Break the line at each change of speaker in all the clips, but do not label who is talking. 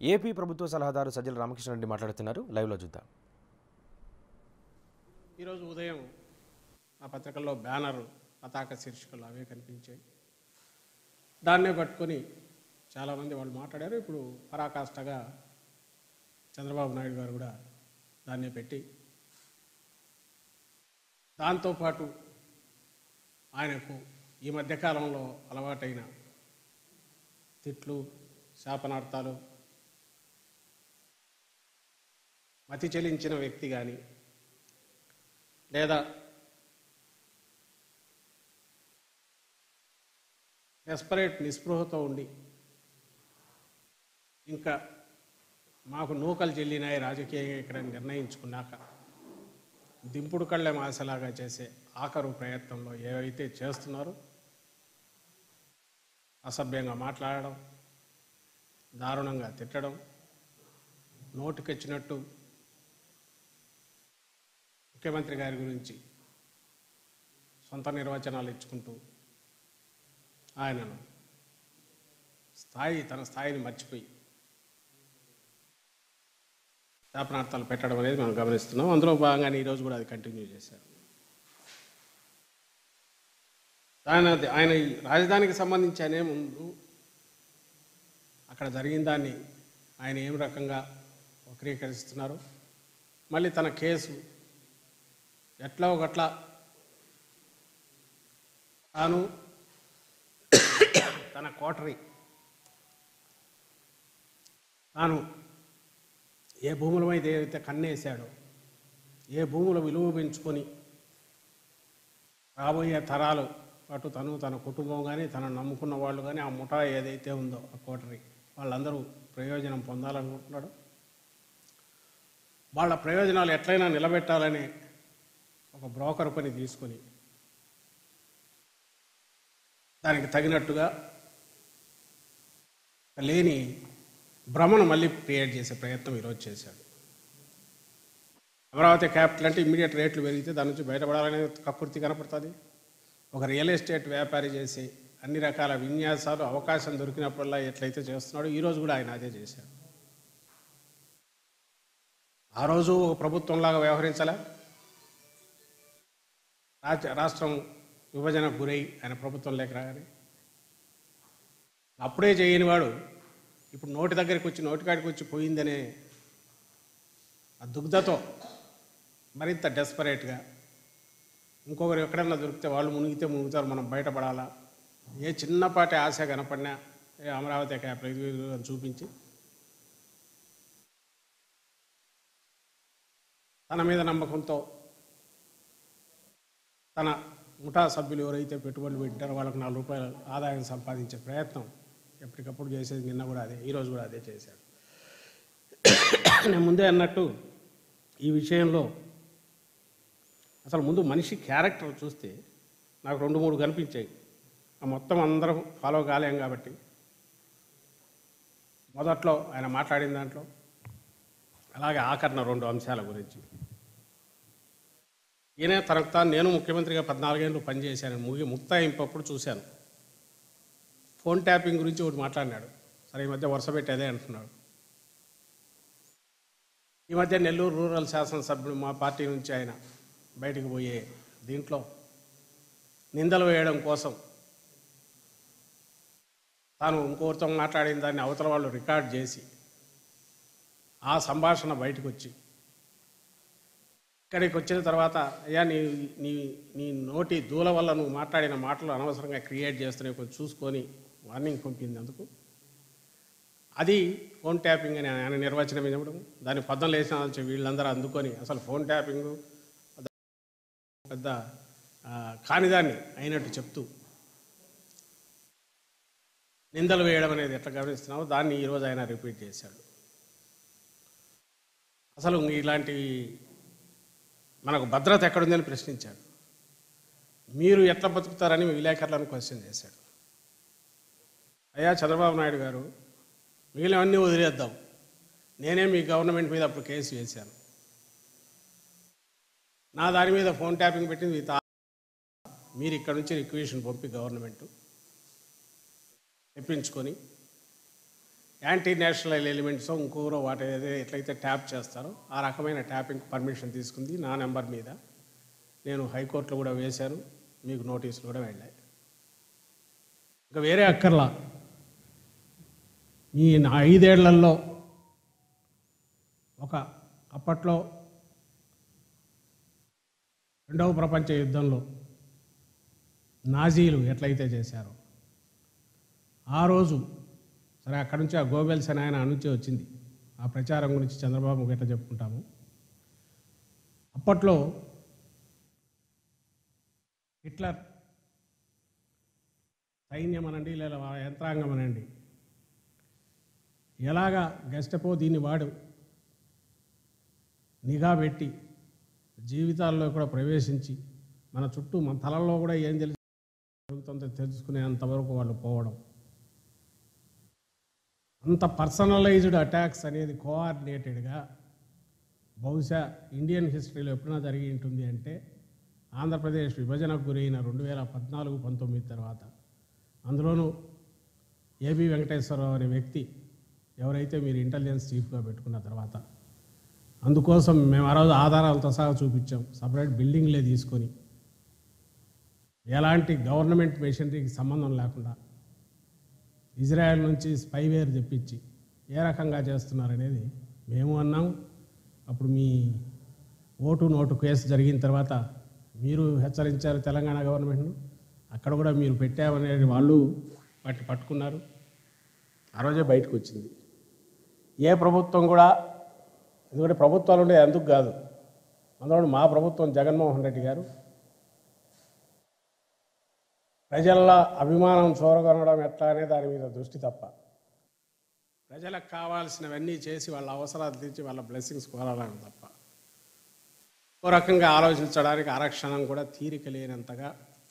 AP ప్రభుత్వ సలహాదారు సజ్జల రామకృష్ణారెడ్డి మాట్లాడుతున్నారు లైవ్లో చూద్దాం
ఈరోజు ఉదయం ఆ పత్రికల్లో బ్యానర్ పతాక శీర్షికలు అవే కనిపించాయి దాన్నే పట్టుకొని చాలామంది వాళ్ళు మాట్లాడారు ఇప్పుడు పరాకాష్ఠగా చంద్రబాబు నాయుడు గారు కూడా దాన్నే పెట్టి దాంతోపాటు ఆయనకు ఈ మధ్యకాలంలో అలవాటైన తిట్లు శాపనార్థాలు మతి చెలించిన వ్యక్తి కానీ లేదా డెస్పరేట్ నిస్పృహతో ఉండి ఇంకా మాకు నూకలు చెల్లినాయి రాజకీయంగా ఇక్కడ నిర్ణయించుకున్నాక దింపుడు కళ్ళెం ఆశలాగా చేసే ఆఖరు ప్రయత్నంలో ఏవైతే చేస్తున్నారో అసభ్యంగా మాట్లాడడం దారుణంగా తిట్టడం నోటికొచ్చినట్టు ముఖ్యమంత్రి గారి గురించి సొంత నిర్వచనాలు ఇచ్చుకుంటూ ఆయనను స్థాయి తన స్థాయిని మర్చిపోయి శాపనార్థాలు పెట్టడం అనేది మనం గమనిస్తున్నాం అందులో భాగంగానే ఈరోజు కూడా అది కంటిన్యూ చేశారు ఆయన ఆయన ఈ రాజధానికి సంబంధించి అనే ముందు అక్కడ జరిగిన దాన్ని ఆయన ఏం రకంగా వక్రీకరిస్తున్నారు మళ్ళీ తన కేసు ఎట్లా ఒకట్లా తాను తన కోటరీ తాను ఏ భూముల మీద ఏదైతే కన్నేశాడో ఏ భూముల విలువ పెంచుకొని రాబోయే తరాలు అటు తను తన కుటుంబం కానీ తను నమ్ముకున్న వాళ్ళు కానీ ఆ ముఠా ఏదైతే ఉందో ఆ కోటరీ వాళ్ళందరూ ప్రయోజనం పొందాలనుకుంటున్నాడు వాళ్ళ ప్రయోజనాలు ఎట్లయినా నిలబెట్టాలనే ఒక బ్రోకర్ పని తీసుకొని దానికి తగినట్టుగా లేని భ్రమను మళ్ళీ క్రియేట్ చేసే ప్రయత్నం ఈరోజు చేశాడు అమరావతి క్యాపిటల్ అంటే ఇమ్మీడియట్ రేట్లు పెరిగితే దాని నుంచి బయటపడాలనే కక్కుర్తి కనపడుతుంది ఒక రియల్ ఎస్టేట్ వ్యాపారి చేసి అన్ని రకాల విన్యాసాలు అవకాశం దొరికినప్పుడల్లా ఎట్లయితే చేస్తున్నాడో ఈరోజు కూడా ఆయన అదే చేశాడు ఆ రోజు ఒక ప్రభుత్వంలాగా వ్యవహరించాలా రాజ్య రాష్ట్రం విభజనకు గురై ఆయన ప్రభుత్వం లేక రాగానే అప్పుడే చేయని వాడు ఇప్పుడు నోటి దగ్గరికి వచ్చి నోటికాడికి వచ్చి పోయిందనే ఆ దుగ్ధతో మరింత డెస్పరేట్గా ఇంకొకరు ఎక్కడన్నా దొరికితే వాళ్ళు మునిగితే మునుగుతారు మనం బయటపడాలా ఏ చిన్నపాటి ఆశ కనపడినా ఏ అమరావతి క్యాపిటల్ ఇది ఇది అని చూపించి తన మీద నమ్మకంతో తన ముఠా సభ్యులు ఎవరైతే పెట్టుబడులు పెట్టారో వాళ్ళకి నాలుగు రూపాయల ఆదాయం సంపాదించే ప్రయత్నం ఎప్పటికప్పుడు చేసేది నిన్న కూడా అదే ఈరోజు కూడా అదే చేశాడు నేను ముందే అన్నట్టు ఈ విషయంలో అసలు ముందు మనిషి క్యారెక్టర్ చూస్తే నాకు రెండు మూడు కనిపించాయి ఆ మొత్తం అందరం ఫాలో కాలేం కాబట్టి మొదట్లో ఆయన మాట్లాడిన దాంట్లో అలాగే ఆఖరణ రెండు అంశాల గురించి ఈయన తనకు తాను నేను ముఖ్యమంత్రిగా పద్నాలుగేళ్ళు పనిచేశాను ముగి ముక్తాయింపప్పుడు చూశాను ఫోన్ ట్యాపింగ్ గురించి ఒకటి మాట్లాడినాడు సరే ఈ మధ్య వరుస పెట్టి అదే అంటున్నాడు ఈ మధ్య నెల్లూరు రూరల్ శాసనసభ్యుడు మా పార్టీ నుంచి ఆయన బయటకు పోయే దీంట్లో నిందలు వేయడం కోసం తాను ఇంకోరితో మాట్లాడిన దాన్ని అవతల వాళ్ళు రికార్డ్ చేసి ఆ సంభాషణ బయటకు వచ్చి ఇక్కడికి వచ్చిన తర్వాత అయ్యా నీ నీ నీ నోటి దూల వల్ల నువ్వు మాట్లాడిన మాటలు అనవసరంగా క్రియేట్ చేస్తున్నాయి కొంచెం చూసుకొని వార్నింగ్ పంపింది అందుకు అది ఫోన్ ట్యాపింగ్ అని ఆయన నిర్వచనం ఇవ్వడం దాని పద్దం లేచిన నుంచి వీళ్ళందరూ అందుకొని అసలు ఫోన్ ట్యాపింగ్ పెద్ద ఆ, కానిదాన్ని అయినట్టు చెప్తూ నిందలు వేయడం అనేది ఎట్లా గమనిస్తున్నామో దాన్ని ఈరోజు ఆయన రిపీట్ చేశాడు అసలు ఇలాంటి మనకు భద్రత ఎక్కడుందని ప్రశ్నించాడు మీరు ఎట్లా బతుకుతారని విలేకరులను క్వశ్చన్ చేశాడు అయ్యా చంద్రబాబు నాయుడు గారు మిగిలినవన్నీ వదిలేద్దాం నేనే మీ గవర్నమెంట్ మీద అప్పుడు కేసు వేశాను నా దాని మీద ఫోన్ ట్యాపింగ్ పెట్టింది మీ తా మీరు ఇక్కడ నుంచి రిక్వేషన్ పంపి గవర్నమెంట్ తెప్పించుకొని యాంటీ నేషనల్ ఎలిమెంట్స్ ఇంకోరో వాటి ఏదో ఎట్లయితే ట్యాప్ చేస్తారో ఆ రకమైన ట్యాపింగ్ పర్మిషన్ తీసుకుంది నా నెంబర్ మీద నేను హైకోర్టులో కూడా వేశాను మీకు నోటీసులు కూడా వెళ్ళాయి ఇంకా వేరే అక్కర్లా ఈ నా ఐదేళ్లలో ఒక అప్పట్లో రెండవ ప్రపంచ యుద్ధంలో నాజీలు ఎట్లయితే చేశారో ఆ రోజు సరే అక్కడి నుంచి ఆ గోబెల్స్ అని ఆయన నుంచి వచ్చింది ఆ ప్రచారం గురించి చంద్రబాబు ఎట్లా చెప్పుకుంటాము అప్పట్లో హిట్లర్ సైన్యం అనండి లేదా వాళ్ళ యంత్రాంగం అనండి ఎలాగా గెస్టపో దీన్ని వాడు నిఘా పెట్టి జీవితాల్లో కూడా ప్రవేశించి మన చుట్టూ మన తలల్లో కూడా ఏం తెలుసు జరుగుతుందో తెలుసుకునేంతవరకు వాళ్ళు పోవడం అంత పర్సనలైజ్డ్ అటాక్స్ అనేది కోఆర్డినేటెడ్గా బహుశా ఇండియన్ హిస్టరీలో ఎప్పుడైనా జరిగి ఉంటుంది అంటే ఆంధ్రప్రదేశ్ విభజనకు గురైన రెండు వేల పద్నాలుగు పంతొమ్మిది తర్వాత అందులోనూ ఏబి వెంకటేశ్వరరావు అనే వ్యక్తి ఎవరైతే మీరు ఇంటెలిజెన్స్ చీఫ్గా పెట్టుకున్న తర్వాత అందుకోసం మేము ఆ రోజు ఆధారాలతో సహా చూపించాం సపరేట్ బిల్డింగ్లే తీసుకొని ఎలాంటి గవర్నమెంట్ మెషినరీకి సంబంధం లేకుండా ఇజ్రాయెల్ నుంచి స్పైవేర్ తెప్పించి ఏ రకంగా చేస్తున్నారనేది మేము అన్నాం అప్పుడు మీ ఓటు నోటు కేసు జరిగిన తర్వాత మీరు హెచ్చరించారు తెలంగాణ గవర్నమెంట్ను అక్కడ కూడా మీరు పెట్టామనేది వాళ్ళు పట్టి పట్టుకున్నారు ఆ రోజే బయటకు వచ్చింది ఏ ప్రభుత్వం కూడా ఎందుకంటే ప్రభుత్వాలు ఉండే ఎందుకు కాదు అందులో మా ప్రభుత్వం జగన్మోహన్ రెడ్డి గారు ప్రజల అభిమానం చూరగొనడం ఎట్లా అనే దాని మీద దృష్టి తప్ప ప్రజలకు కావాల్సినవన్నీ చేసి వాళ్ళ అవసరాలు తీర్చి వాళ్ళ బ్లెస్సింగ్స్ కోరాలని తప్ప ఓ రకంగా ఆలోచించడానికి ఆరక్షణం కూడా తీరిక లేనంతగా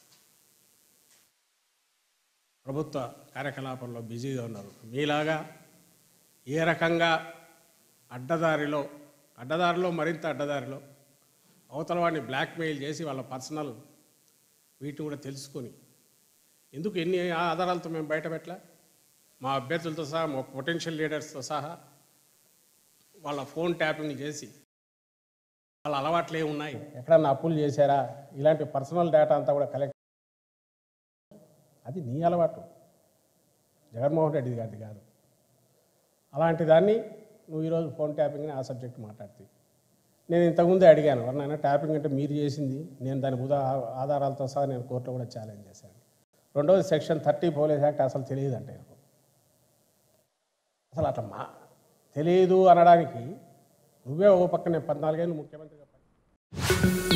ప్రభుత్వ కార్యకలాపాల్లో బిజీగా ఉన్నారు మీలాగా ఏ రకంగా అడ్డదారిలో అడ్డదారిలో మరింత అడ్డదారిలో అవతల వాడిని బ్లాక్మెయిల్ చేసి వాళ్ళ పర్సనల్ వీటిని కూడా తెలుసుకొని ఎందుకు ఎన్ని ఆధారాలతో మేము బయట పెట్టలే మా అభ్యర్థులతో సహా మా పొటెన్షియల్ లీడర్స్తో సహా వాళ్ళ ఫోన్ ట్యాపింగ్ చేసి వాళ్ళ అలవాట్లు ఏమి ఉన్నాయి ఎక్కడన్నా అప్పులు చేశారా ఇలాంటి పర్సనల్ డేటా అంతా కూడా కలెక్ట్ అది నీ అలవాటు జగన్మోహన్ రెడ్డి గారిది కాదు అలాంటి దాన్ని నువ్వు ఈరోజు ఫోన్ ట్యాపింగ్ అని ఆ సబ్జెక్ట్ మాట్లాడుతుంది నేను ఇంతకుముందే అడిగాను ఎవరినైనా ట్యాపింగ్ అంటే మీరు చేసింది నేను దాని ఉదా ఆధారాలతో సహా నేను కోర్టులో కూడా ఛాలెంజ్ చేశాను రెండోది సెక్షన్ థర్టీ పోలీస్ యాక్ట్ అసలు తెలియదు అంటే నాకు అసలు అట్లా మా తెలియదు అనడానికి నువ్వే ఓ పక్కనే పద్నాలుగేళ్ళు ముఖ్యమంత్రిగా పని